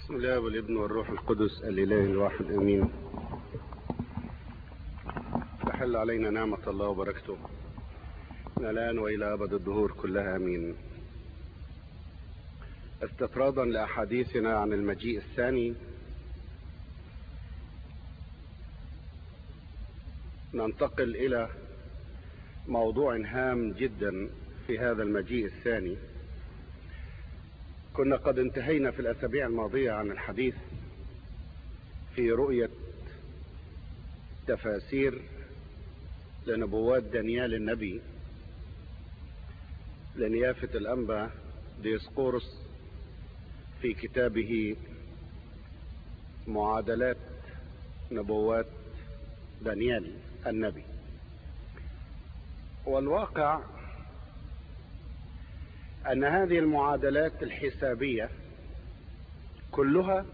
بسم الله والابن والروح القدس الاله الواحد امين تحل علينا نعمة الله وبركته من الان والى ابد الدهور كلها امين استطرادا لاحاديثنا عن المجيء الثاني ننتقل الى موضوع هام جدا في هذا المجيء الثاني كنا قد انتهينا في الاسابيع الماضية عن الحديث في رؤية تفاسير لنبوات دانيال النبي لنيافة الانبا ديسقورس في كتابه معادلات نبوات دانيال النبي والواقع ان هذه المعادلات الحسابية كلها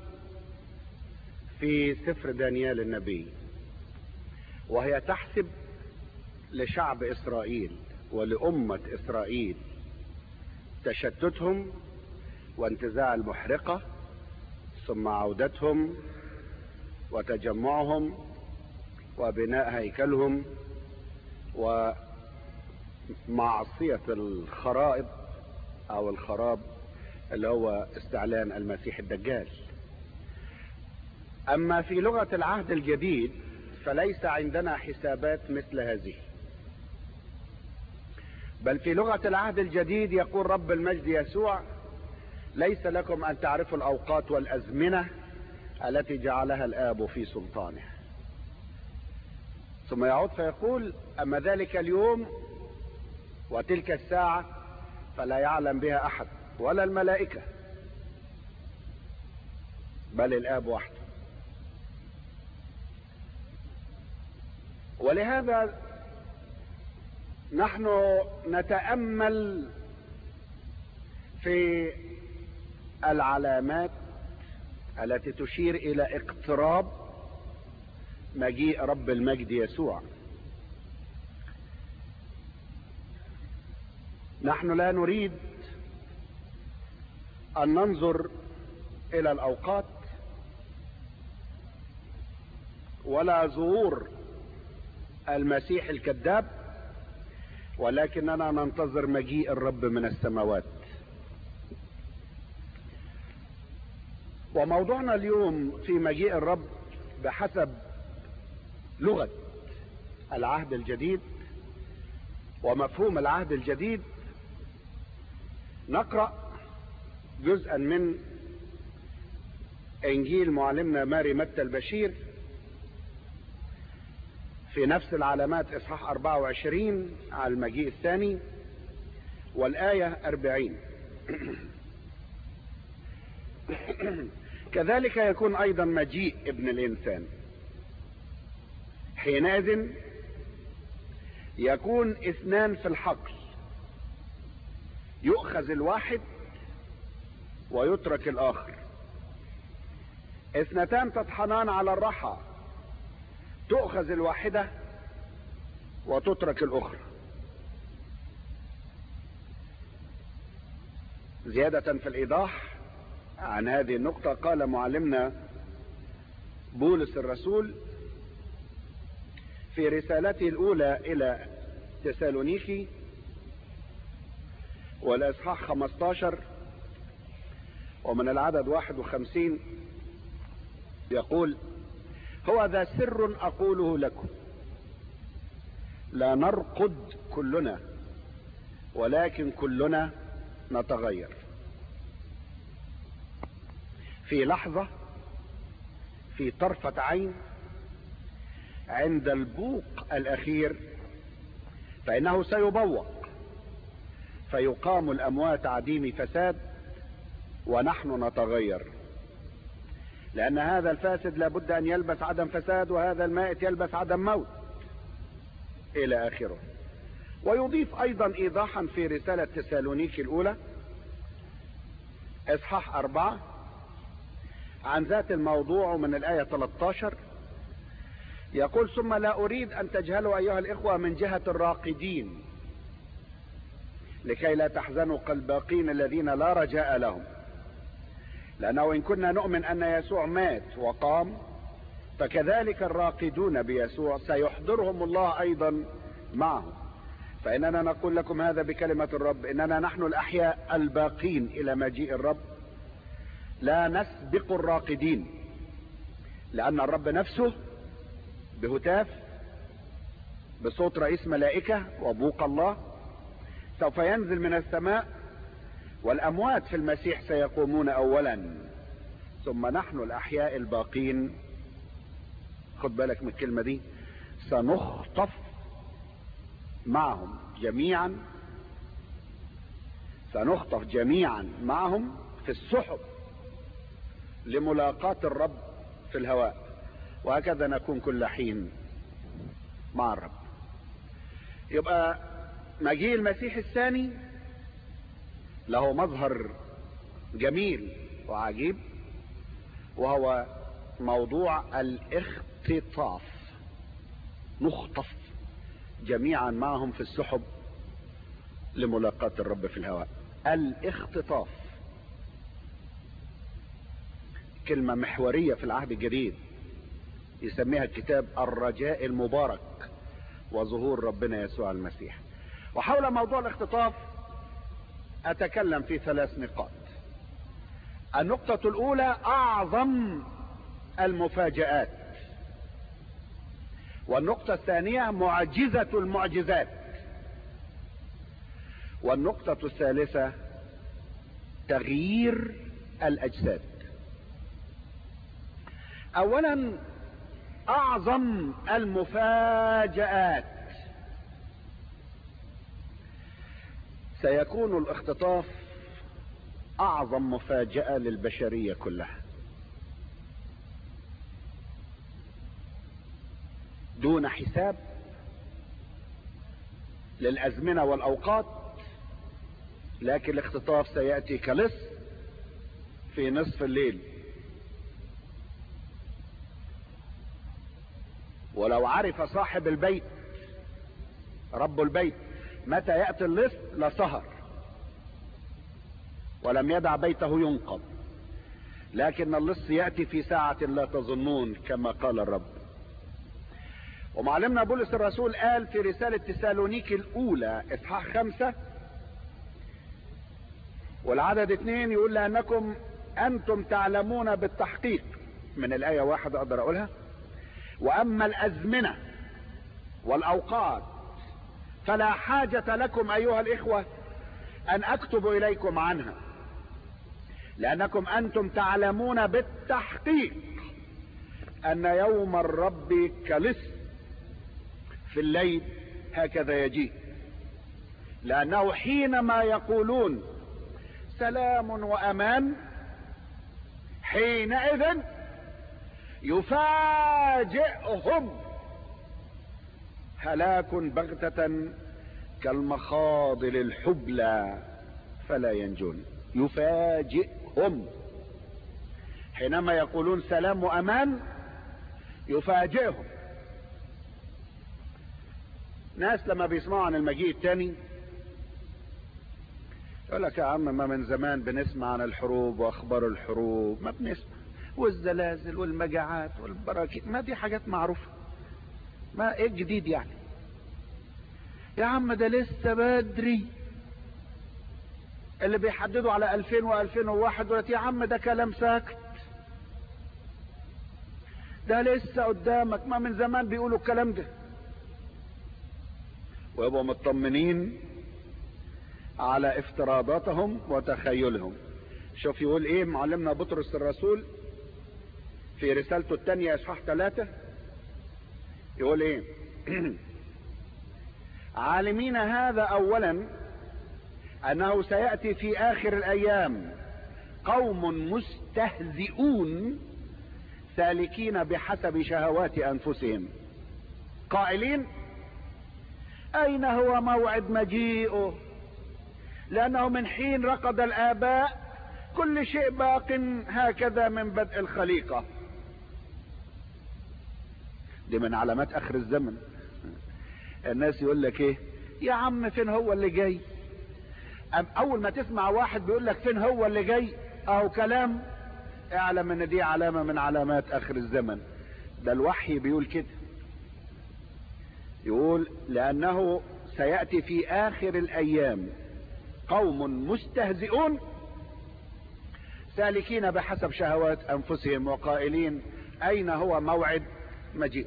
في سفر دانيال النبي وهي تحسب لشعب اسرائيل ولأمة اسرائيل تشتتهم وانتزاع المحرقة ثم عودتهم وتجمعهم وبناء هيكلهم ومعصية الخرائط او الخراب اللي هو استعلان المسيح الدجال اما في لغة العهد الجديد فليس عندنا حسابات مثل هذه بل في لغة العهد الجديد يقول رب المجد يسوع ليس لكم ان تعرفوا الاوقات والازمنة التي جعلها الاب في سلطانه ثم يعود فيقول اما ذلك اليوم وتلك الساعة فلا يعلم بها احد ولا الملائكة بل الاب وحده ولهذا نحن نتأمل في العلامات التي تشير الى اقتراب مجيء رب المجد يسوع نحن لا نريد ان ننظر الى الاوقات ولا ظهور المسيح الكذاب ولكننا ننتظر مجيء الرب من السماوات وموضوعنا اليوم في مجيء الرب بحسب لغة العهد الجديد ومفهوم العهد الجديد نقرأ جزءا من انجيل معلمنا ماري متى البشير في نفس العلامات اصحاح 24 على المجيء الثاني والآية 40 كذلك يكون ايضا مجيء ابن الانسان حينئذ يكون اثنان في الحقل يؤخذ الواحد ويترك الاخر اثنتان تطحنان على الرحى تؤخذ الواحدة وتترك الاخرى زيادة في الايضاح عن هذه النقطة قال معلمنا بولس الرسول في رسالته الاولى الى تسالونيكي والاصحاح 15 ومن العدد 51 يقول هو ذا سر اقوله لكم لا نرقد كلنا ولكن كلنا نتغير في لحظة في طرفة عين عند البوق الاخير فانه سيبوق فيقام الاموات عديم فساد ونحن نتغير لان هذا الفاسد لابد ان يلبس عدم فساد وهذا المائت يلبس عدم موت الى اخره ويضيف ايضا ايضاحا في رسالة تسالونيكي الاولى اصحاح اربعة عن ذات الموضوع من الاية 13 يقول ثم لا اريد ان تجهلوا ايها الاخوة من جهة الراقدين لكي لا تحزنوا كالباقين الذين لا رجاء لهم لأنه إن كنا نؤمن أن يسوع مات وقام فكذلك الراقدون بيسوع سيحضرهم الله أيضا معه فإننا نقول لكم هذا بكلمة الرب إننا نحن الأحياء الباقين إلى مجيء الرب لا نسبق الراقدين لأن الرب نفسه بهتاف بصوت رئيس ملائكة وبوق الله سوف ينزل من السماء والأموات في المسيح سيقومون أولا ثم نحن الأحياء الباقين خد بالك من الكلمة دي سنخطف معهم جميعا سنخطف جميعا معهم في السحب لملاقاة الرب في الهواء وهكذا نكون كل حين مع الرب يبقى مجيء المسيح الثاني له مظهر جميل وعجيب وهو موضوع الاختطاف نخطف جميعا معهم في السحب لملاقاة الرب في الهواء الاختطاف كلمة محورية في العهد الجديد يسميها الكتاب الرجاء المبارك وظهور ربنا يسوع المسيح وحول موضوع الاختطاف اتكلم في ثلاث نقاط النقطة الاولى اعظم المفاجآت والنقطة الثانية معجزة المعجزات والنقطة الثالثة تغيير الاجساد اولا اعظم المفاجآت سيكون الاختطاف اعظم مفاجأة للبشرية كلها دون حساب للازمنة والاوقات لكن الاختطاف سيأتي كلص في نصف الليل ولو عرف صاحب البيت رب البيت متى يأتي اللص لسهر ولم يدع بيته ينقض لكن اللص يأتي في ساعة لا تظنون كما قال الرب ومعلمنا بولس الرسول قال في رسالة تسالونيك الأولى إصحاح خمسة والعدد اثنين يقول لأنكم أنتم تعلمون بالتحقيق من الآية واحد أقدر أقولها واما الازمنة والاوقات فلا حاجة لكم ايها الاخوة ان اكتب اليكم عنها لانكم انتم تعلمون بالتحقيق ان يوم الرب كلص في الليل هكذا يجيء لانه حينما يقولون سلام وامان حينئذ يفاجئهم هلاك بغتة كالمخاضل الحبلى فلا ينجون يفاجئهم حينما يقولون سلام وامان يفاجئهم ناس لما بيسمعوا عن المجيء التاني يقول لك يا عم ما من زمان بنسمع عن الحروب واخبار الحروب ما بنسمع والزلازل والمجاعات والبراكين ما دي حاجات معروفة ما ايه الجديد يعني يا عم ده لسه بدري اللي بيحددوا على 2000 و2001 دولت يا عم ده كلام ساكت ده لسه قدامك ما من زمان بيقولوا الكلام ده ويبقوا مطمنين على افتراضاتهم وتخيلهم شوف يقول ايه معلمنا بطرس الرسول في رسالته الثانية اصحاح ثلاثة يقول ايه عالمين هذا اولا انه سيأتي في اخر الايام قوم مستهزئون سالكين بحسب شهوات انفسهم قائلين اين هو موعد مجيئه لانه من حين رقد الاباء كل شيء باق هكذا من بدء الخليقة دي من علامات اخر الزمن الناس يقول لك ايه يا عم فين هو اللي جاي أم اول ما تسمع واحد بيقول لك فين هو اللي جاي اهو كلام اعلم ان دي علامة من علامات اخر الزمن ده الوحي بيقول كده يقول لانه سيأتي في اخر الايام قوم مستهزئون سالكين بحسب شهوات انفسهم وقائلين اين هو موعد مجيء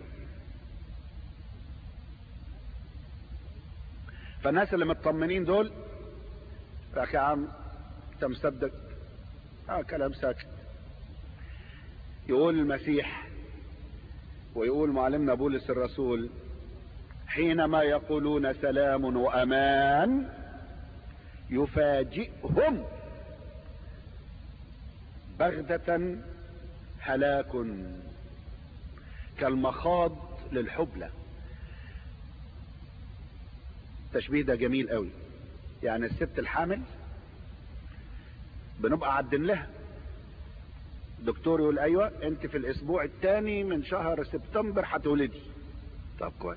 فالناس اللي مطمنين دول يا عم انت مصدق اه كلام ساكت يقول المسيح ويقول معلمنا بولس الرسول حينما يقولون سلام وامان يفاجئهم بغدة هلاك كالمخاض للحبلة التشبيه ده جميل قوي يعني الست الحامل بنبقى عدن لها دكتور يقول ايوه انت في الاسبوع الثاني من شهر سبتمبر هتولدي طب كويس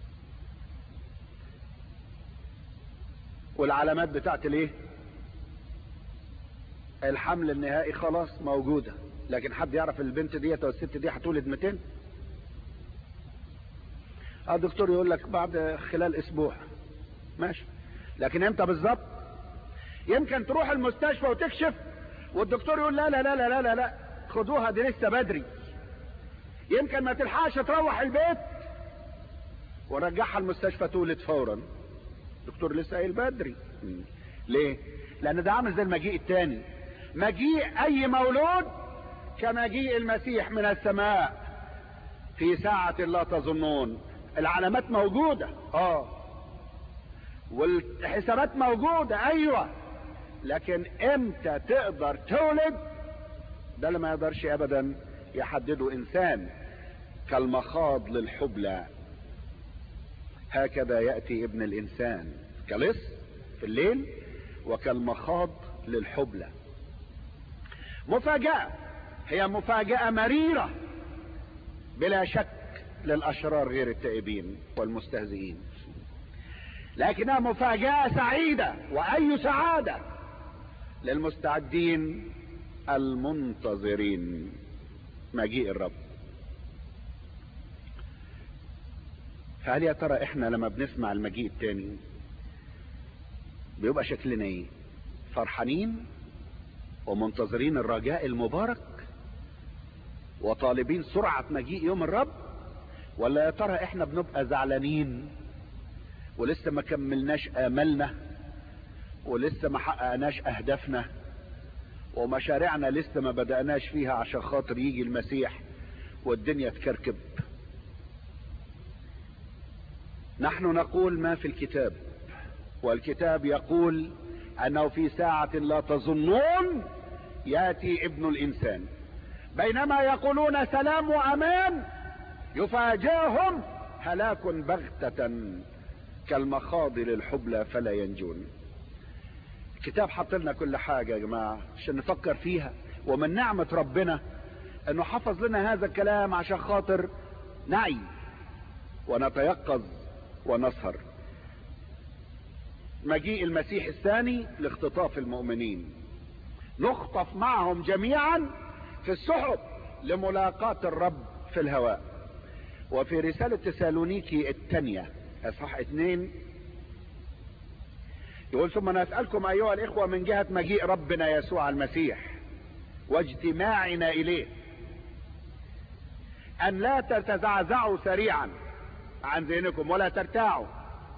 والعلامات بتاعت الايه الحمل النهائي خلاص موجودة لكن حد يعرف البنت ديت او الست دي هتولد 200 اه الدكتور يقول لك بعد خلال اسبوع ماشي لكن امتى بالظبط يمكن تروح المستشفى وتكشف والدكتور يقول لا لا لا لا لا لا خدوها دي لسه بدري يمكن ما تلحقش تروح البيت ورجعها المستشفى تولد فورا الدكتور لسه قايل بدري ليه لان ده عامل زي المجيء الثاني مجيء اي مولود كمجيء المسيح من السماء في ساعة لا تظنون العلامات موجودة اه والحسابات موجودة ايوه لكن امتى تقدر تولد ده اللي ما يقدرش ابدا يحدده انسان كالمخاض للحبلى هكذا يأتي ابن الانسان كلص في الليل وكالمخاض للحبلى مفاجأة هي مفاجأة مريرة بلا شك للأشرار غير التائبين والمستهزئين لكنها مفاجأة سعيدة وأي سعادة للمستعدين المنتظرين مجيء الرب فهل يا ترى احنا لما بنسمع المجيء التاني بيبقى شكلنا ايه فرحانين ومنتظرين الرجاء المبارك وطالبين سرعة مجيء يوم الرب ولا يا ترى احنا بنبقى زعلانين ولسه ما كملناش املنا ولسه ما حققناش اهدافنا ومشاريعنا لسه ما بدأناش فيها عشان خاطر يجي المسيح والدنيا تكركب نحن نقول ما في الكتاب والكتاب يقول انه في ساعة لا تظنون ياتي ابن الانسان بينما يقولون سلام وامان يفاجئهم هلاك بغتة كالمخاض للحبلى فلا ينجون الكتاب حط لنا كل حاجة يا جماعة عشان نفكر فيها ومن نعمة ربنا انه حفظ لنا هذا الكلام عشان خاطر نعي ونتيقظ ونسهر مجيء المسيح الثاني لاختطاف المؤمنين نخطف معهم جميعا في السحب لملاقاة الرب في الهواء وفي رسالة تسالونيكي الثانية اصحاح اثنين يقول ثم نسألكم ايها الاخوة من جهة مجيء ربنا يسوع المسيح واجتماعنا اليه ان لا تتزعزعوا سريعا عن ذهنكم ولا ترتاعوا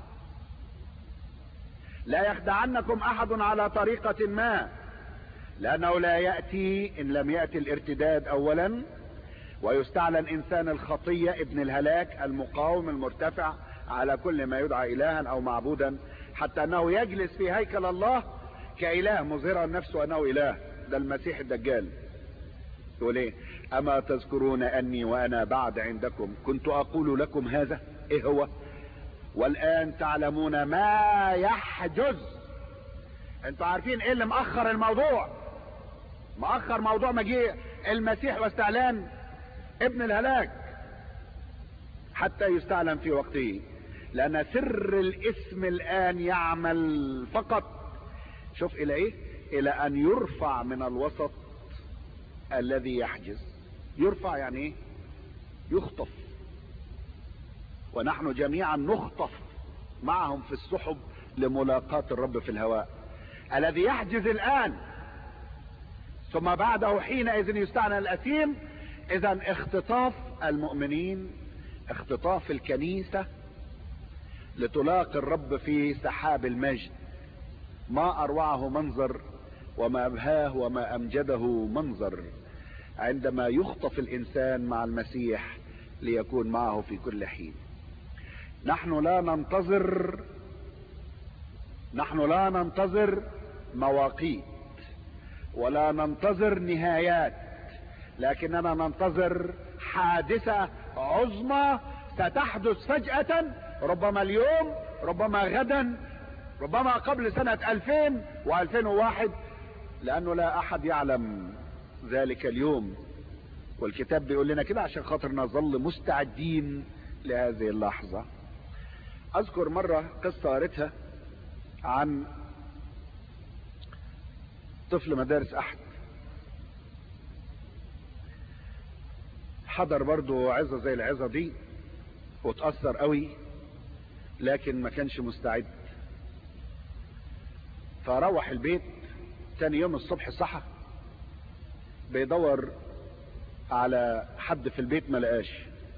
لا يخدعنكم احد على طريقة ما لانه لا يأتي ان لم يأتي الارتداد اولا ويستعلن انسان الخطية ابن الهلاك المقاوم المرتفع على كل ما يدعى الها او معبودا حتى انه يجلس في هيكل الله كاله مظهرا نفسه انه اله ده المسيح الدجال يقول ايه اما تذكرون اني وانا بعد عندكم كنت اقول لكم هذا ايه هو والان تعلمون ما يحجز انتوا عارفين ايه اللي مأخر الموضوع مأخر موضوع مجيء المسيح واستعلان ابن الهلاك حتى يستعلن في وقته لان سر الاسم الان يعمل فقط شوف الى ايه الى ان يرفع من الوسط الذي يحجز يرفع يعني ايه يخطف ونحن جميعا نخطف معهم في السحب لملاقاة الرب في الهواء الذي يحجز الآن ثم بعده حينئذ يستعنى الأثيم إذا اختطاف المؤمنين اختطاف الكنيسة لتلاقي الرب في سحاب المجد ما أروعه منظر وما أبهاه وما أمجده منظر عندما يخطف الإنسان مع المسيح ليكون معه في كل حين نحن لا ننتظر نحن لا ننتظر مواقيت ولا ننتظر نهايات لكننا ننتظر حادثة عظمى ستحدث فجأة ربما اليوم ربما غدا ربما قبل سنة 2000 و2001 لأنه لا أحد يعلم ذلك اليوم والكتاب بيقول لنا كده عشان خاطر نظل مستعدين لهذه اللحظة أذكر مرة قصة قريتها عن طفل مدارس أحد حضر برضو عظة زي العظة دي وتأثر قوي لكن ما كانش مستعد فروح البيت تاني يوم الصبح صحى بيدور على حد في البيت ما لقاش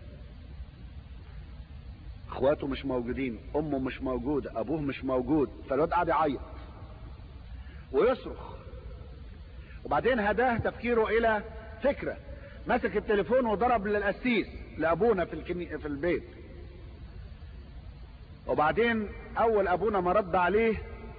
اخواته مش موجودين امه مش موجودة ابوه مش موجود فالواد قاعد يعيط ويصرخ وبعدين هداه تفكيره الى فكرة مسك التليفون وضرب للقسيس لابونا في الكني... في البيت وبعدين اول ابونا ما رد عليه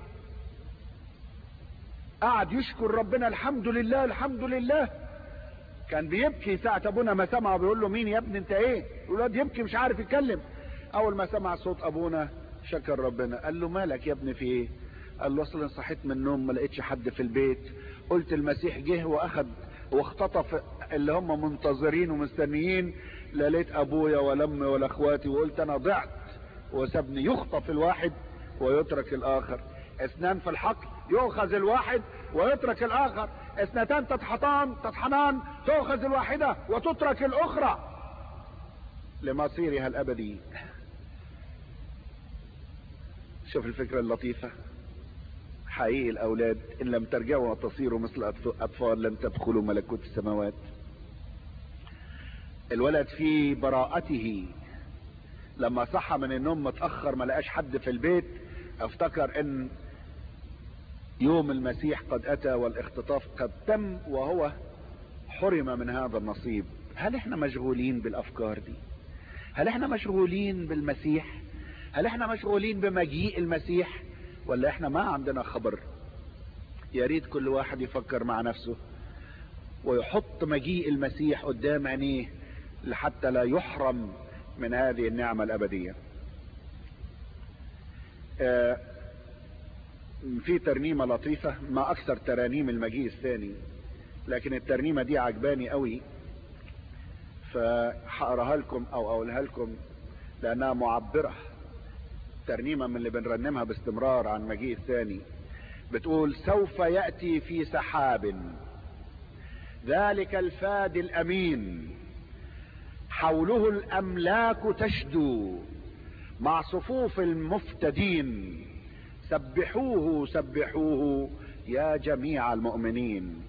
قعد يشكر ربنا الحمد لله الحمد لله كان بيبكي ساعة ابونا ما سمع بيقول له مين يا ابني انت ايه الولاد يبكي مش عارف يتكلم اول ما سمع صوت ابونا شكر ربنا قال له مالك يا ابني في ايه قال له اصلا صحيت من النوم ما لقيتش حد في البيت قلت المسيح جه واخد واختطف اللي هم منتظرين ومستنيين لا لقيت ابويا ولا امي ولا اخواتي وقلت انا ضعت وسابني يخطف الواحد ويترك الاخر اثنان في الحقل يؤخذ الواحد ويترك الاخر اثنتان تطحطان تطحنان تؤخذ الواحدة وتترك الاخرى لمصيرها الابدي شوف الفكرة اللطيفة حقيقي الاولاد ان لم ترجعوا وتصيروا مثل اطفال لن تدخلوا ملكوت السماوات الولد في براءته لما صحى من النوم متأخر ما لقاش حد في البيت افتكر ان يوم المسيح قد اتى والاختطاف قد تم وهو حرم من هذا النصيب هل احنا مشغولين بالافكار دي هل احنا مشغولين بالمسيح هل احنا مشغولين بمجيء المسيح ولا احنا ما عندنا خبر يا ريت كل واحد يفكر مع نفسه ويحط مجيء المسيح قدام عينيه لحتى لا يحرم من هذه النعمة الابدية آه في ترنيمة لطيفة ما اكثر ترانيم المجيء الثاني لكن الترنيمة دي عجباني قوي فهقراها لكم او اقولها لكم لانها معبرة ترنيمة من اللي بنرنمها باستمرار عن مجيء الثاني بتقول سوف يأتي في سحاب ذلك الفادي الامين حوله الاملاك تشدو مع صفوف المفتدين سبحوه سبحوه يا جميع المؤمنين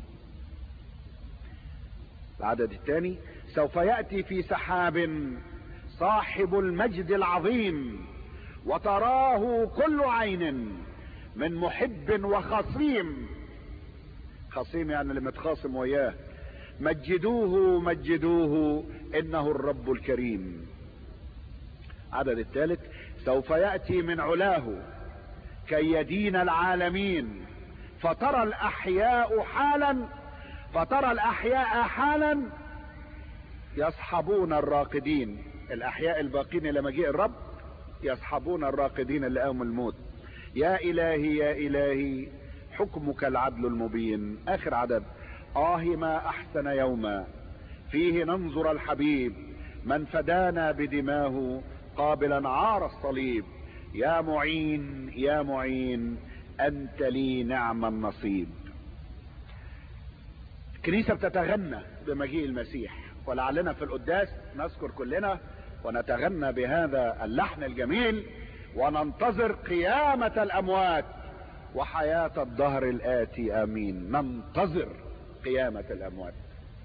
العدد الثاني سوف يأتي في سحاب صاحب المجد العظيم وتراه كل عين من محب وخصيم خصيم يعني اللي متخاصم وياه مجدوه مجدوه انه الرب الكريم عدد الثالث سوف يأتي من علاه كي يدين العالمين فترى الاحياء حالا فترى الاحياء حالا يصحبون الراقدين الاحياء الباقين الى مجيء الرب يصحبون الراقدين اللي قاموا الموت يا الهي يا الهي حكمك العدل المبين اخر عدد اه ما احسن يوما فيه ننظر الحبيب من فدانا بدماه قابلا عار الصليب يا معين يا معين انت لي نعم النصيب كنيسة بتتغنى بمجيء المسيح ولعلنا في القداس نذكر كلنا ونتغنى بهذا اللحن الجميل وننتظر قيامة الأموات وحياة الدهر الآتي آمين ننتظر قيامة الأموات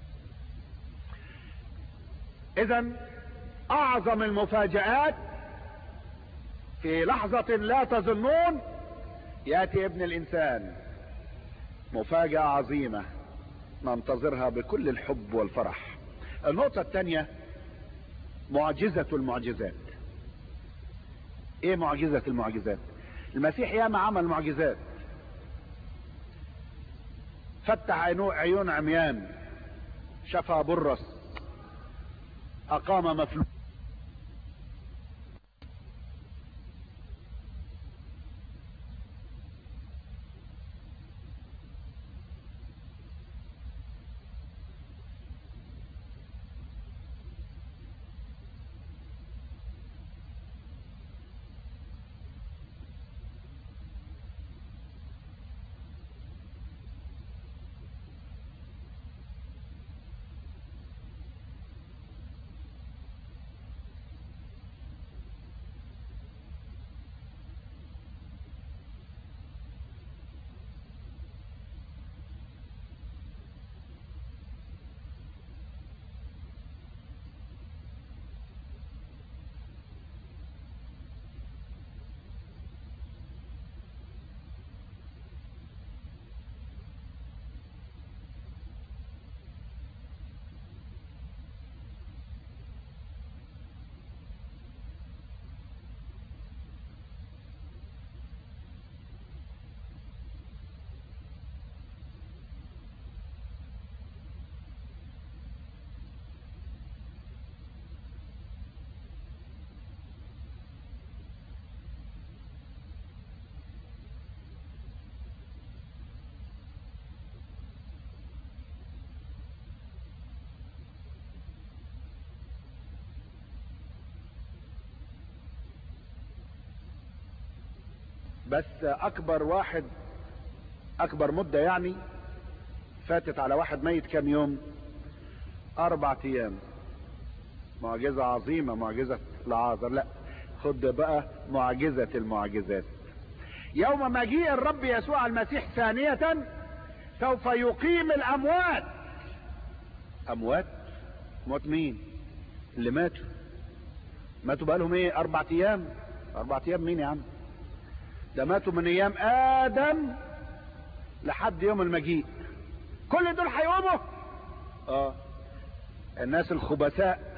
إذا أعظم المفاجآت في لحظة لا تظنون يأتي ابن الإنسان مفاجأة عظيمة ننتظرها بكل الحب والفرح النقطة الثانية معجزة المعجزات ايه معجزة المعجزات المسيح ياما عمل معجزات فتح عيون عميان شفى برص اقام مفلوك بس اكبر واحد اكبر مدة يعني فاتت على واحد ميت كام يوم اربع ايام معجزة عظيمة معجزة العازر لا خد بقى معجزة المعجزات يوم مجيء الرب يسوع المسيح ثانية سوف يقيم الاموات اموات موت مين اللي ماتوا ماتوا بقالهم ايه اربع ايام اربع ايام مين يا عم ده ماتوا من ايام ادم لحد يوم المجيء كل دول هيقوموا اه الناس الخبثاء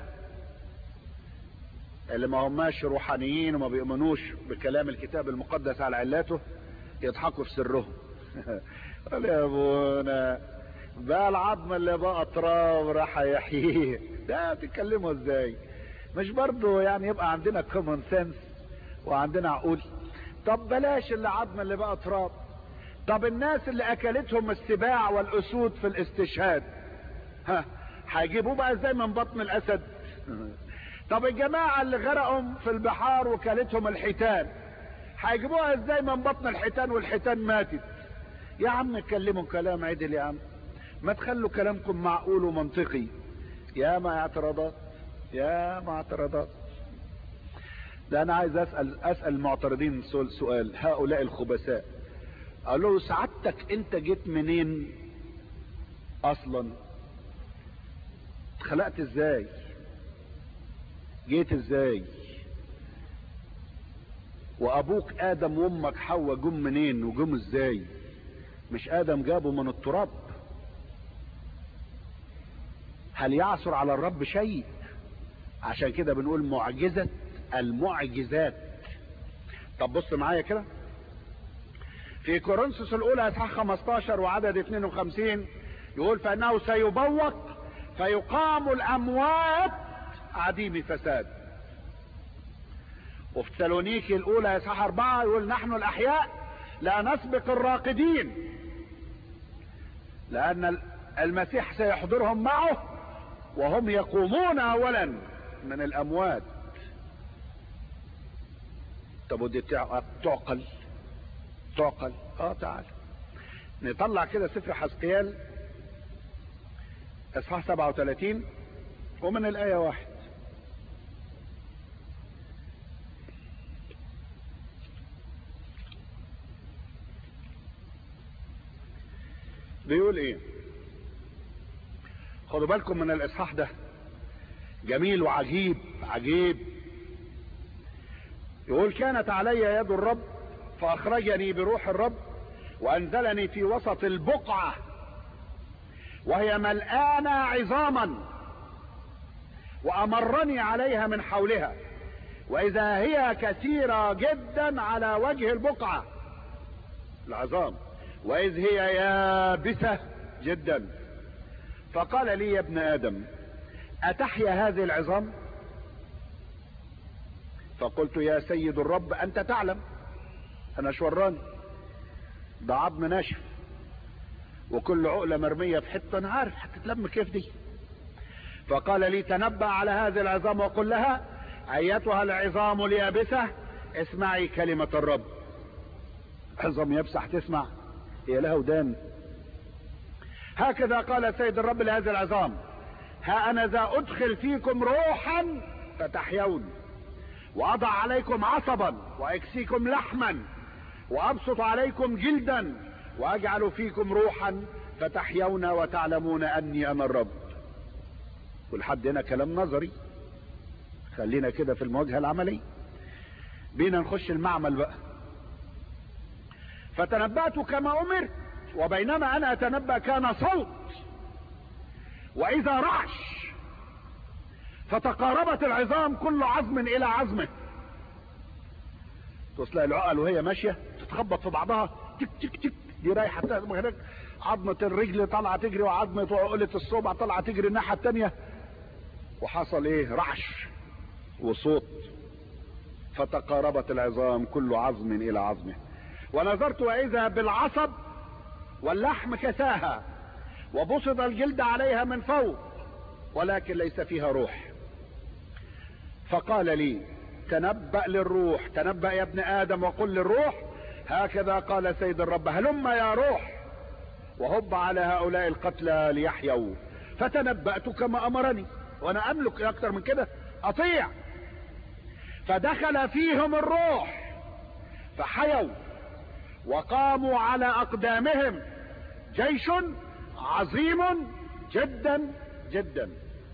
اللي ما هماش روحانيين وما بيؤمنوش بكلام الكتاب المقدس على علاته يضحكوا في سرهم قال يا ابونا بقى العظم اللي بقى تراب راح يحييه ده بتتكلموا ازاي مش برضو يعني يبقى عندنا كومون سنس وعندنا عقول طب بلاش اللي عظم اللي بقى تراب طب الناس اللي اكلتهم السباع والاسود في الاستشهاد ها هيجيبوه بقى ازاي من بطن الاسد طب الجماعة اللي غرقوا في البحار وكلتهم الحيتان هيجيبوها ازاي من بطن الحيتان والحيتان ماتت يا عم اتكلموا كلام عدل يا عم ما تخلوا كلامكم معقول ومنطقي يا ما اعتراضات يا ما اعتراضات ده انا عايز اسال اسال المعترضين سؤال هؤلاء الخبثاء قال له سعادتك انت جيت منين اصلا اتخلقت ازاي جيت ازاي وابوك ادم وامك حواء جم منين وجم ازاي مش ادم جابه من التراب هل يعثر على الرب شيء عشان كده بنقول معجزة المعجزات طب بص معايا كده في كورنثوس الاولى اصحاح 15 وعدد 52 يقول فانه سيبوق فيقام الاموات عديم فساد وفي تسالونيكي الاولى اصحاح 4 يقول نحن الاحياء لا نسبق الراقدين لان المسيح سيحضرهم معه وهم يقومون اولا من الاموات طب ودي تعقل تعقل اه تعال نطلع كده سفر حزقيال اصحاح 37 ومن الآية واحد بيقول ايه خدوا بالكم من الاصحاح ده جميل وعجيب عجيب يقول كانت علي يد الرب فاخرجني بروح الرب وانزلني في وسط البقعة وهي ملآنة عظاما وامرني عليها من حولها واذا هي كثيرة جدا على وجه البقعة العظام واذ هي يابسة جدا فقال لي يا ابن ادم اتحيا هذه العظام فقلت يا سيد الرب انت تعلم انا شوراني ده عظم ناشف وكل عقلة مرمية في حتة انا عارف هتتلم كيف دي فقال لي تنبأ على هذه العظام وقل لها ايتها العظام اليابسة اسمعي كلمة الرب عظام يابسة هتسمع هي لها ودان هكذا قال السيد الرب لهذه العظام ها انا ذا ادخل فيكم روحا فتحيون واضع عليكم عصبا واكسيكم لحما وابسط عليكم جلدا واجعل فيكم روحا فتحيون وتعلمون اني انا الرب ولحد هنا كلام نظري خلينا كده في المواجهة العملية بينا نخش المعمل بقى فتنبأت كما امرت وبينما انا اتنبأ كان صوت واذا رعش فتقاربت العظام كل عظم الى عظمه توصل العقل وهي ماشية تتخبط في بعضها تك تك تك دي رايحة هناك عظمة الرجل طالعة تجري وعظمة عقلة الصبع طالعة تجري الناحية التانية وحصل ايه رعش وصوت فتقاربت العظام كل عظم الى عظمه ونظرت واذا بالعصب واللحم كساها وبسط الجلد عليها من فوق ولكن ليس فيها روح فقال لي تنبأ للروح تنبأ يا ابن آدم وقل للروح هكذا قال سيد الرب هلم يا روح وهب على هؤلاء القتلى ليحيوا فتنبأت كما أمرني وأنا أملك أكثر من كده أطيع فدخل فيهم الروح فحيوا وقاموا على أقدامهم جيش عظيم جدا جدا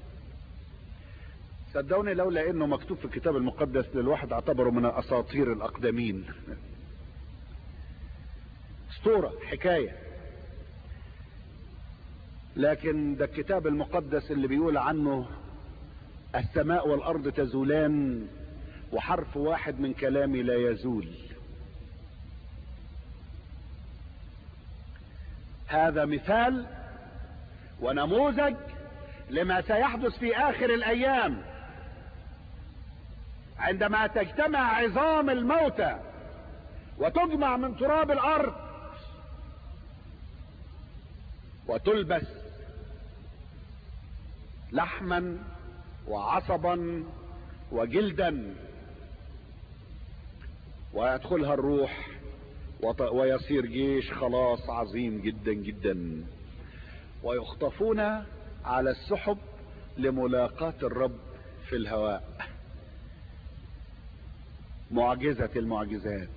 صدقوني لولا انه مكتوب في الكتاب المقدس للواحد اعتبره من الاساطير الاقدمين اسطورة حكاية لكن ده الكتاب المقدس اللي بيقول عنه السماء والارض تزولان وحرف واحد من كلامي لا يزول هذا مثال ونموذج لما سيحدث في اخر الايام عندما تجتمع عظام الموتى وتجمع من تراب الارض وتلبس لحما وعصبا وجلدا ويدخلها الروح ويصير جيش خلاص عظيم جدا جدا ويخطفون على السحب لملاقاة الرب في الهواء معجزة المعجزات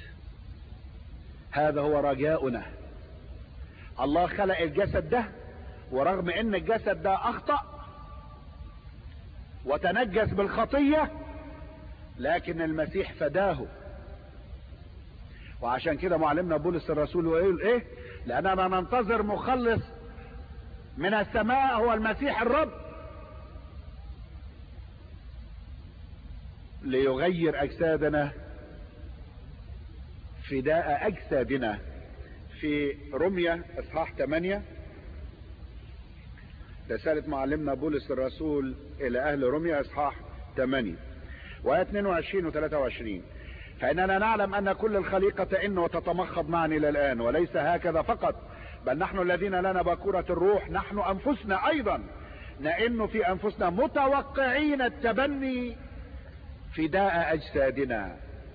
هذا هو رجاؤنا الله خلق الجسد ده ورغم ان الجسد ده اخطأ وتنجس بالخطية لكن المسيح فداه وعشان كده معلمنا بولس الرسول يقول ايه لاننا ننتظر مخلص من السماء هو المسيح الرب ليغير اجسادنا فداء اجسادنا في رمية اصحاح 8 رسالة معلمنا بولس الرسول الى اهل رمية اصحاح 8 وآية 22 و 23 فاننا نعلم ان كل الخليقة تئن وتتمخض معا الى الان وليس هكذا فقط بل نحن الذين لنا باكورة الروح نحن انفسنا ايضا نئن في انفسنا متوقعين التبني فداء اجسادنا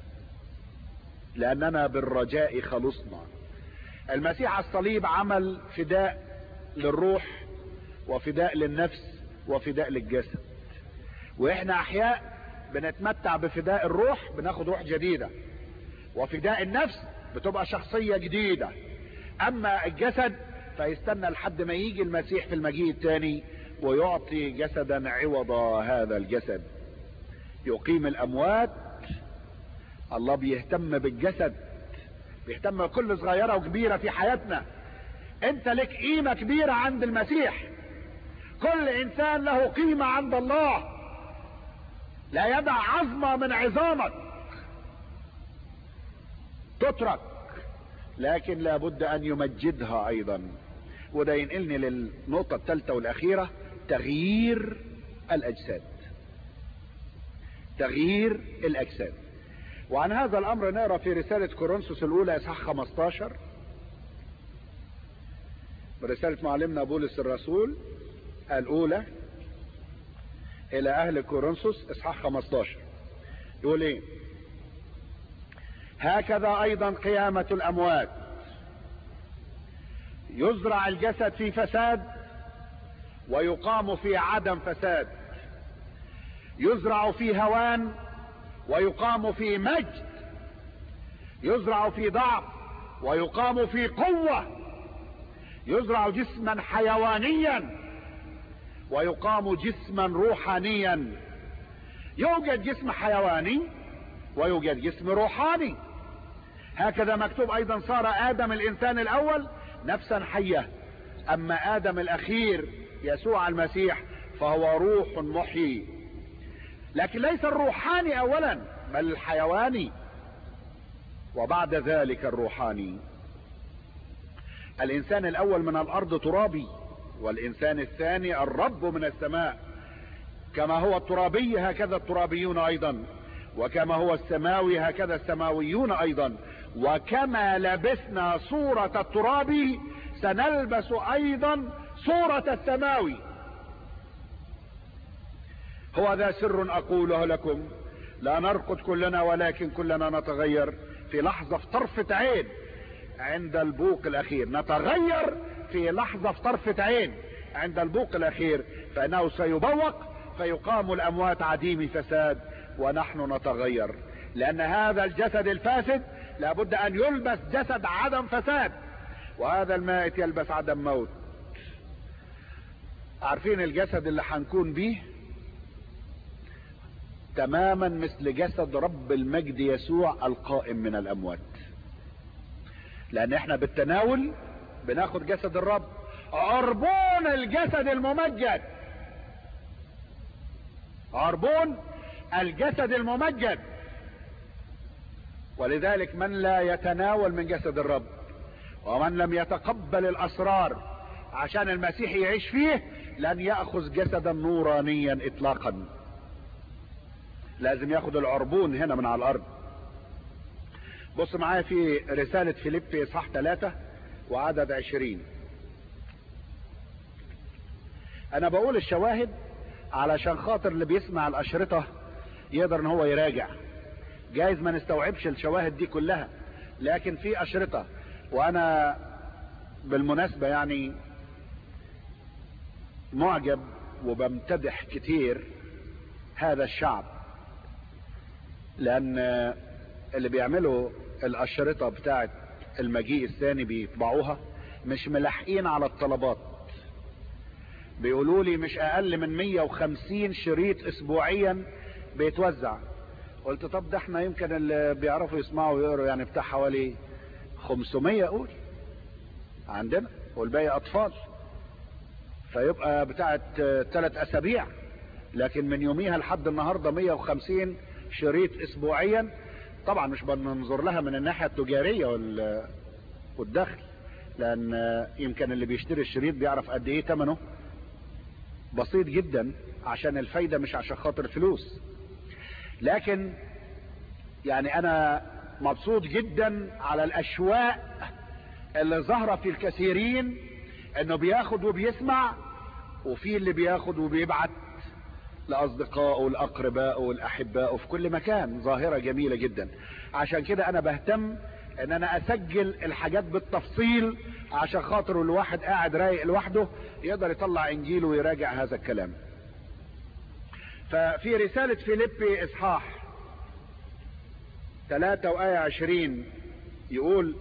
لاننا بالرجاء خلصنا المسيح على الصليب عمل فداء للروح وفداء للنفس وفداء للجسد واحنا احياء بنتمتع بفداء الروح بناخد روح جديدة وفداء النفس بتبقى شخصية جديدة اما الجسد فيستنى لحد ما يجي المسيح في المجيء الثاني ويعطي جسدا عوض هذا الجسد يقيم الاموات الله بيهتم بالجسد بيهتم بكل صغيرة وكبيرة في حياتنا انت لك قيمة كبيرة عند المسيح كل انسان له قيمة عند الله لا يدع عظمة من عظامك تترك لكن لابد ان يمجدها ايضا وده ينقلني للنقطة الثالثة والاخيرة تغيير الاجساد تغيير الاجساد وعن هذا الامر نقرا في رسالة كورنثوس الاولى اصحاح 15 برسالة معلمنا بولس الرسول الاولى الى اهل كورنثوس اصحاح 15 يقول ايه هكذا ايضا قيامة الاموات يزرع الجسد في فساد ويقام في عدم فساد يزرع في هوان ويقام في مجد يزرع في ضعف ويقام في قوة يزرع جسما حيوانيا ويقام جسما روحانيا يوجد جسم حيواني ويوجد جسم روحاني هكذا مكتوب ايضا صار ادم الانسان الاول نفسا حية اما ادم الاخير يسوع المسيح فهو روح محيي لكن ليس الروحاني اولا بل الحيواني وبعد ذلك الروحاني الانسان الاول من الارض ترابي والانسان الثاني الرب من السماء كما هو الترابي هكذا الترابيون ايضا وكما هو السماوي هكذا السماويون ايضا وكما لبسنا صورة الترابي سنلبس ايضا صورة السماوي هو ذا سر اقوله لكم لا نرقد كلنا ولكن كلنا نتغير في لحظة في طرفة عين عند البوق الاخير نتغير في لحظة في طرفة عين عند البوق الاخير فانه سيبوق فيقام الاموات عديم فساد ونحن نتغير لان هذا الجسد الفاسد لابد ان يلبس جسد عدم فساد وهذا المائت يلبس عدم موت عارفين الجسد اللي هنكون بيه تماما مثل جسد رب المجد يسوع القائم من الاموات لان احنا بالتناول بناخد جسد الرب عربون الجسد الممجد عربون الجسد الممجد ولذلك من لا يتناول من جسد الرب ومن لم يتقبل الاسرار عشان المسيح يعيش فيه لن يأخذ جسدا نورانيا اطلاقا لازم ياخد العربون هنا من على الارض بص معايا في رسالة فيليبي اصحاح 3 وعدد 20 انا بقول الشواهد علشان خاطر اللي بيسمع الاشرطة يقدر ان هو يراجع جايز ما نستوعبش الشواهد دي كلها لكن في اشرطة وانا بالمناسبة يعني معجب وبمتدح كتير هذا الشعب لان اللي بيعملوا الاشرطة بتاعت المجيء الثاني بيطبعوها مش ملاحقين على الطلبات بيقولوا لي مش اقل من 150 شريط اسبوعيا بيتوزع قلت طب ده احنا يمكن اللي بيعرفوا يسمعوا ويقروا يعني بتاع حوالي 500 قول عندنا والباقي اطفال فيبقى بتاعت ثلاث اسابيع لكن من يوميها لحد النهارده 150 شريط اسبوعيا طبعا مش بننظر لها من الناحيه التجاريه والدخل لان يمكن اللي بيشتري الشريط بيعرف قد ايه ثمنه بسيط جدا عشان الفايده مش عشان خاطر الفلوس لكن يعني انا مبسوط جدا على الاشواق اللي ظهر في الكثيرين انه بياخد وبيسمع وفي اللي بياخد وبيبعت لاصدقائه والاقرباء والاحباء في كل مكان ظاهرة جميلة جدا عشان كده انا بهتم ان انا اسجل الحاجات بالتفصيل عشان خاطر الواحد قاعد رايق لوحده يقدر يطلع انجيله ويراجع هذا الكلام ففي رسالة فيليبي اصحاح 3 وآية 20 يقول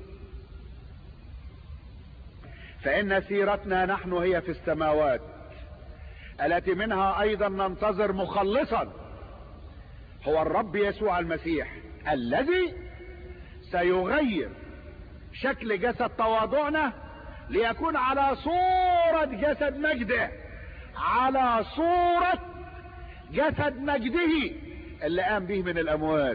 فإن سيرتنا نحن هي في السماوات التي منها أيضا ننتظر مخلصا هو الرب يسوع المسيح الذي سيغير شكل جسد تواضعنا ليكون على صورة جسد مجده على صورة جسد مجده اللي قام به من الأموات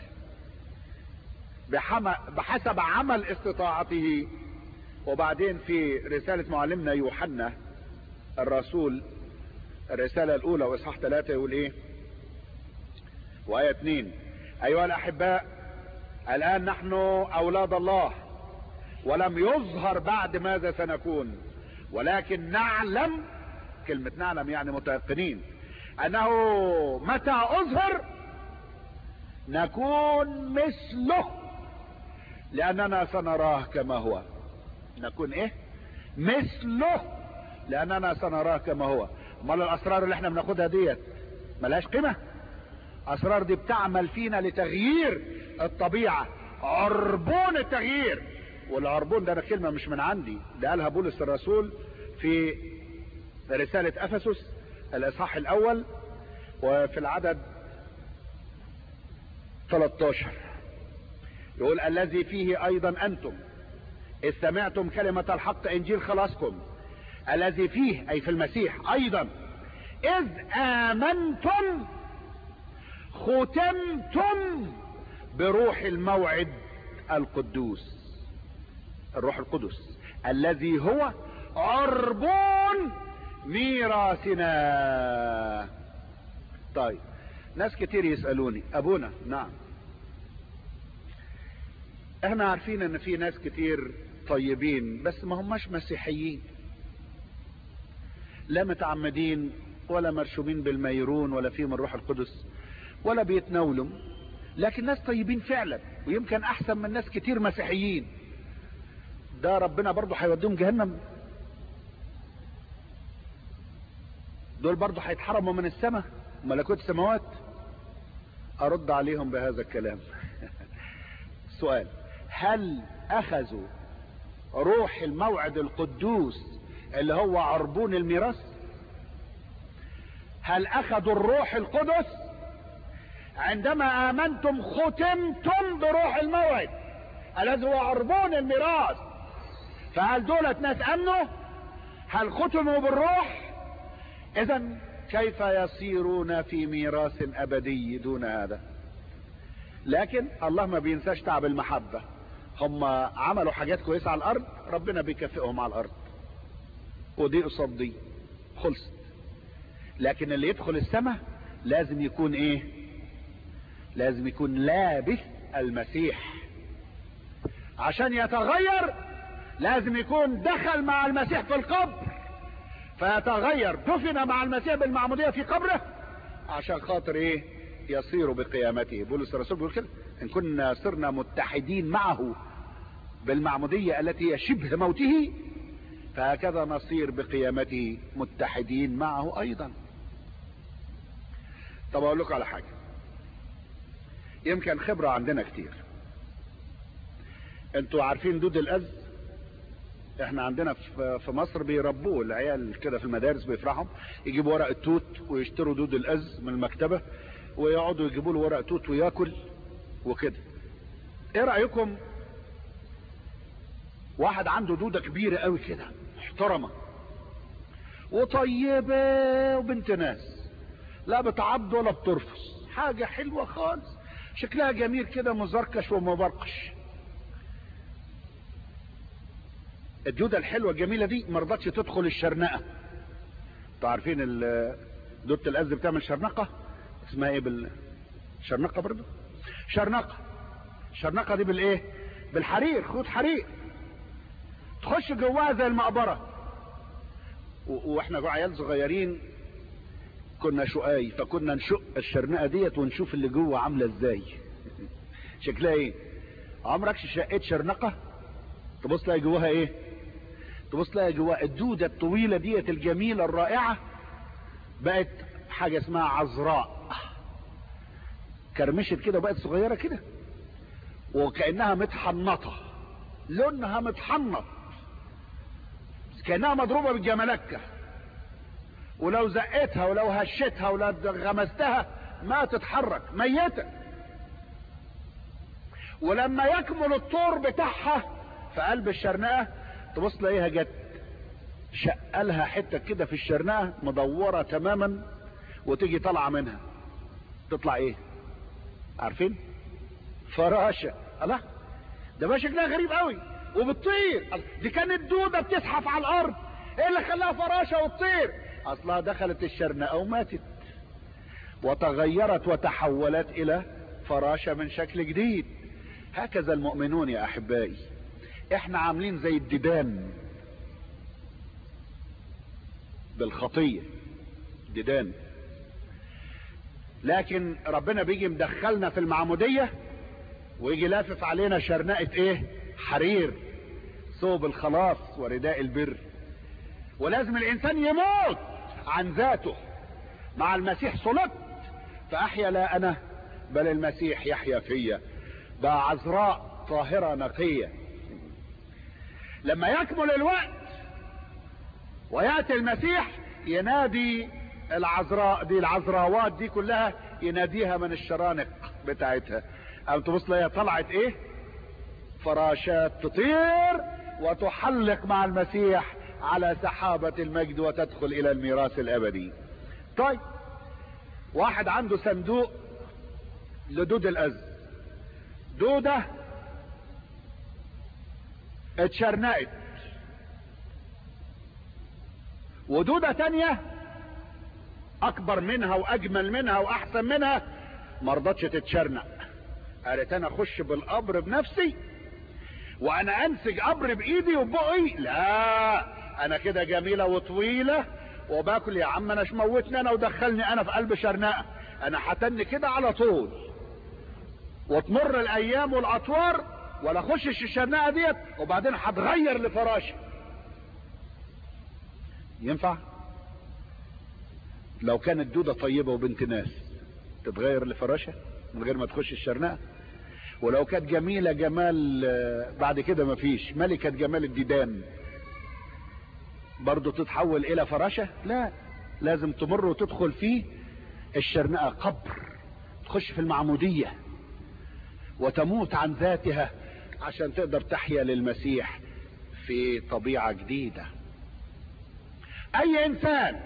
بحسب عمل استطاعته وبعدين في رسالة معلمنا يوحنا الرسول الرسالة الأولى وإصحاح ثلاثة يقول إيه؟ وآية اثنين أيها الأحباء الآن نحن أولاد الله ولم يظهر بعد ماذا سنكون ولكن نعلم كلمة نعلم يعني متيقنين أنه متى أظهر نكون مثله لأننا سنراه كما هو نكون إيه مثله لأننا سنراه كما هو امال الأسرار اللي احنا بناخدها ديت ملهاش قيمة أسرار دي بتعمل فينا لتغيير الطبيعة عربون التغيير والعربون ده كلمة مش من عندي ده قالها بولس الرسول في رسالة أفسس الإصحاح الأول وفي العدد 13 يقول الذي فيه أيضا أنتم إذ سمعتم كلمة الحق إنجيل خلاصكم الذي فيه أي في المسيح أيضا إذ آمنتم ختمتم بروح الموعد القدوس الروح القدس الذي هو عربون ميراثنا طيب ناس كتير يسألوني ابونا نعم احنا عارفين ان في ناس كتير طيبين بس ما هماش مسيحيين لا متعمدين ولا مرشومين بالميرون ولا فيهم الروح القدس ولا بيتناولوا لكن ناس طيبين فعلا ويمكن احسن من ناس كتير مسيحيين ده ربنا برضه هيوديهم جهنم دول برضه هيتحرموا من السماء ملكوت السماوات ارد عليهم بهذا الكلام سؤال هل اخذوا روح الموعد القدوس اللي هو عربون الميراث هل اخذوا الروح القدس عندما امنتم ختمتم بروح الموعد الذي هو عربون الميراث فهل دولة ناس امنوا هل ختموا بالروح اذا كيف يصيرون في ميراث ابدي دون هذا لكن الله ما بينساش تعب المحبة هم عملوا حاجات كويسة على الارض ربنا بيكافئهم على الارض ودي قصاد دي خلصت لكن اللي يدخل السماء لازم يكون ايه لازم يكون لابس المسيح عشان يتغير لازم يكون دخل مع المسيح في القبر فيتغير دفن مع المسيح بالمعمودية في قبره عشان خاطر ايه يصير بقيامته بولس الرسول بيقول كده ان كنا صرنا متحدين معه بالمعمودية التي هي شبه موته فهكذا نصير بقيامته متحدين معه ايضا طب اقول لكم على حاجة يمكن خبرة عندنا كتير انتوا عارفين دود الأز احنا عندنا في مصر بيربوه العيال كده في المدارس بيفرحوا يجيبوا ورق التوت ويشتروا دود الأز من المكتبة ويقعدوا يجيبوا له ورق توت وياكل وكده ايه رأيكم واحد عنده دودة كبيرة قوي كده محترمة وطيبة وبنت ناس لا بتعض ولا بترفص حاجة حلوة خالص شكلها جميل كده مزركش ومبرقش الدودة الحلوة الجميلة دي مرضتش تدخل الشرنقة انتوا عارفين دودة الأز بتعمل شرنقة اسمها ايه بال شرنقة برضو شرنقة شرنقة دي بالايه بالحرير خد حرير تخش جواها زي المقبرة واحنا عيال صغيرين كنا شقاي فكنا نشق الشرنقة ديت ونشوف اللي جوه عاملة ازاي شكلها ايه عمرك شقيت شرنقة تبص تلاقي جواها ايه تبص تلاقي جواها الدودة الطويلة ديت الجميلة الرائعة بقت حاجة اسمها عذراء كرمشت كده وبقت صغيرة كده وكأنها متحنطة لونها متحنط كأنها مضروبة بالجملكة ولو زقتها ولو هشتها ولو غمستها ما تتحرك ميتة ولما يكمل الطور بتاعها في قلب الشرنقة تبص تلاقيها جت شقلها حتة كده في الشرنقة مدورة تماما وتيجي طالعة منها تطلع ايه عارفين فراشة الله ده بقى شكلها غريب قوي وبتطير دي كانت دودة بتزحف على الارض ايه اللي خلاها فراشة وتطير اصلها دخلت الشرنقة وماتت وتغيرت وتحولت الى فراشة من شكل جديد هكذا المؤمنون يا احبائي احنا عاملين زي الديدان بالخطية ديدان لكن ربنا بيجي مدخلنا في المعمودية ويجي لافف علينا شرنقة ايه حرير ثوب الخلاص ورداء البر ولازم الانسان يموت عن ذاته مع المسيح صلبت فاحيا لا انا بل المسيح يحيا فيا بقى عذراء طاهرة نقية لما يكمل الوقت ويأتي المسيح ينادي العذراء دي العذراوات دي كلها يناديها من الشرانق بتاعتها او تبص لها طلعت ايه فراشات تطير وتحلق مع المسيح على سحابة المجد وتدخل الى الميراث الابدي طيب واحد عنده صندوق لدود الأز دودة اتشرنقت ودودة تانية اكبر منها واجمل منها واحسن منها مرضتش تتشرنق قالت انا اخش بالقبر بنفسي وانا انسج قبر بايدي وبقي لا انا كده جميلة وطويلة وباكل يا عم انا موتني انا ودخلني انا في قلب شرنقة انا حتني كده على طول وتمر الايام والاطوار ولا اخشش الشرنقة ديت وبعدين هتغير لفراشة ينفع لو كانت دودة طيبة وبنت ناس تتغير لفراشة من غير ما تخش الشرنقة ولو كانت جميلة جمال بعد كده مفيش ملكة جمال الديدان برضو تتحول الى فراشة لا لازم تمر وتدخل فيه الشرنقة قبر تخش في المعمودية وتموت عن ذاتها عشان تقدر تحيا للمسيح في طبيعة جديدة اي انسان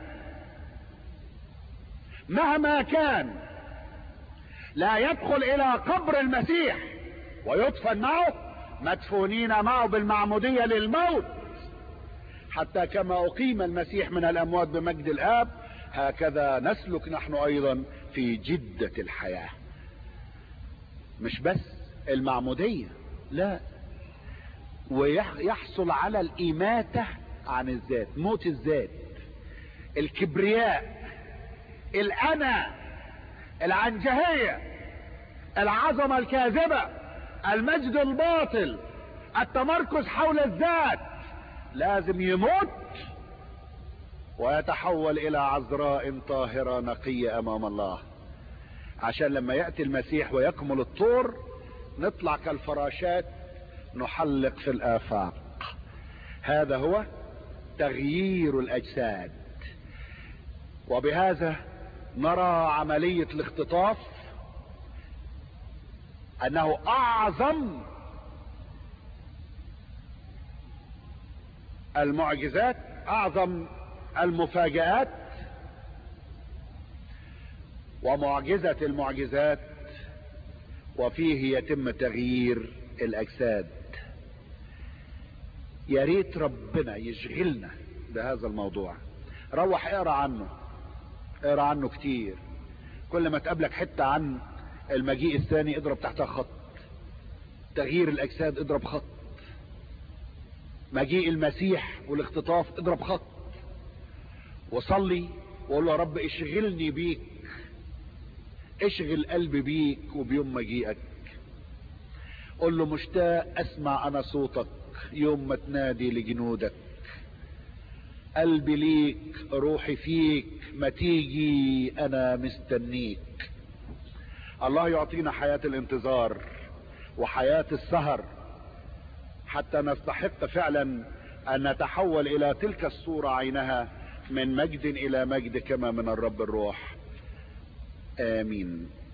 مهما كان لا يدخل الى قبر المسيح ويدفن معه مدفونين معه بالمعمودية للموت حتى كما اقيم المسيح من الاموات بمجد الاب هكذا نسلك نحن ايضا في جدة الحياة مش بس المعمودية لا ويحصل على الاماتة عن الذات موت الذات الكبرياء الانا العنجهية العظمة الكاذبة المجد الباطل التمركز حول الذات لازم يموت ويتحول الى عذراء طاهرة نقية امام الله عشان لما يأتي المسيح ويكمل الطور نطلع كالفراشات نحلق في الافاق هذا هو تغيير الاجساد وبهذا نرى عملية الاختطاف انه اعظم المعجزات اعظم المفاجآت ومعجزة المعجزات وفيه يتم تغيير الاجساد يا ريت ربنا يشغلنا بهذا الموضوع روح اقرا عنه اقرا عنه كتير كل ما تقابلك حتة عن المجيء الثاني اضرب تحتها خط تغيير الاجساد اضرب خط مجيء المسيح والاختطاف اضرب خط وصلي وقول له يا رب اشغلني بيك اشغل قلبي بيك وبيوم مجيئك قل له مشتاق اسمع انا صوتك يوم ما تنادي لجنودك قلبي ليك روحي فيك ما تيجي انا مستنيك الله يعطينا حياة الانتظار وحياة السهر حتى نستحق فعلا ان نتحول الى تلك الصورة عينها من مجد الى مجد كما من الرب الروح امين